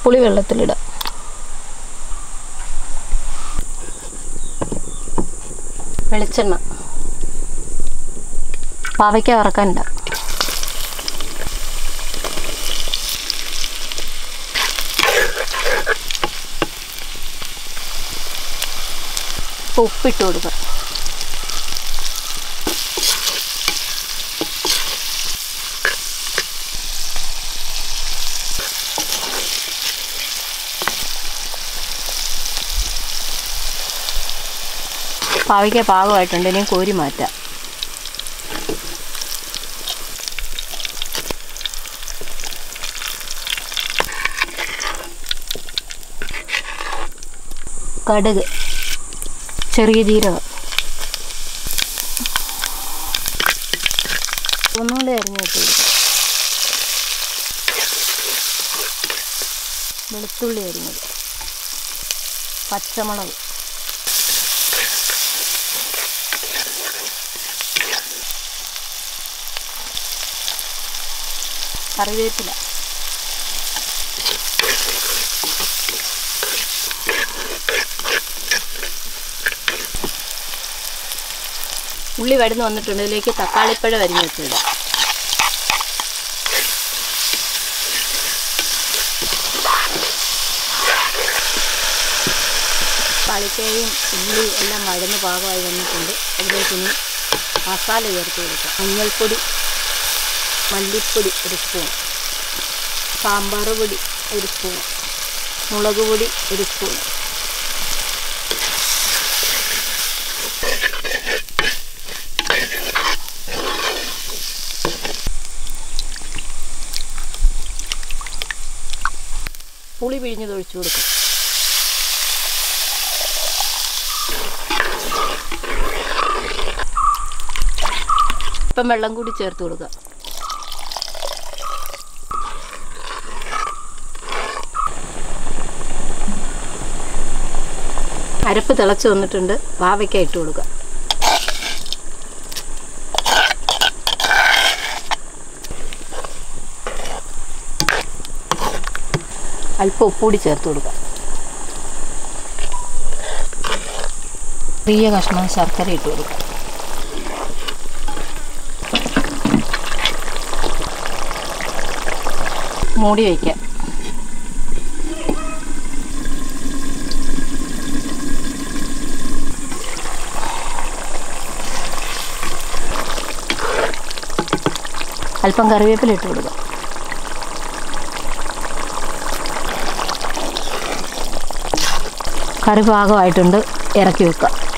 പുളി വെള്ളത്തിലിടാം വെളിച്ചെണ്ണ പാവയ്ക്ക വറക്കാനിട ഉപ്പിട്ട് കൊടുക്കുക പാവയ്ക്ക പാകമായിട്ടുണ്ട് ഇനിയും കോരി മാറ്റാം കടുക് ചെറിയ ജീരകം ഒന്നുകൂടെ അരിഞ്ഞു വെച്ച് കൊടുക്കാം വെളുത്തുള്ളി അരിഞ്ഞത് പച്ചമുളക് കറിവേപ്പില ഉള്ളി വടന്ന് വന്നിട്ടുണ്ട് ഇതിലേക്ക് തക്കാളിപ്പഴം അരിഞ്ഞ് വെച്ചിടാം തക്കാളിക്കയും ഉള്ളി എല്ലാം വഴന്ന് പാകമായി വന്നിട്ടുണ്ട് അതിലേക്ക് ഇനി മസാല ചേർത്ത് കൊടുക്കാം മഞ്ഞൾപ്പൊടി മല്ലിപ്പൊടി ഒരു സ്പൂൺ സാമ്പാർ പൊടി ഒരു സ്പൂൺ മുളക് പൊടി ഒരു സ്പൂൺ പുളി പിഴിഞ്ഞത് ഒഴിച്ചു കൊടുക്കും ഇപ്പം വെള്ളം കൂടി ചേർത്ത് കൊടുക്കുക അരപ്പ് തിളച്ച് വന്നിട്ടുണ്ട് പാവയ്ക്ക ഇട്ട് കൊടുക്കുക അല്പം ഉപ്പുകൂടി ചേർത്ത് കൊടുക്കുക ചെറിയ കഷ്ണം ശർക്കര ഇട്ട് കൊടുക്കുക മൂടി വയ്ക്കാം അല്പം കറിവേപ്പില ഇട്ട് കൊടുക്കുക കറി പാകമായിട്ടുണ്ട് ഇറക്കി വെക്കുക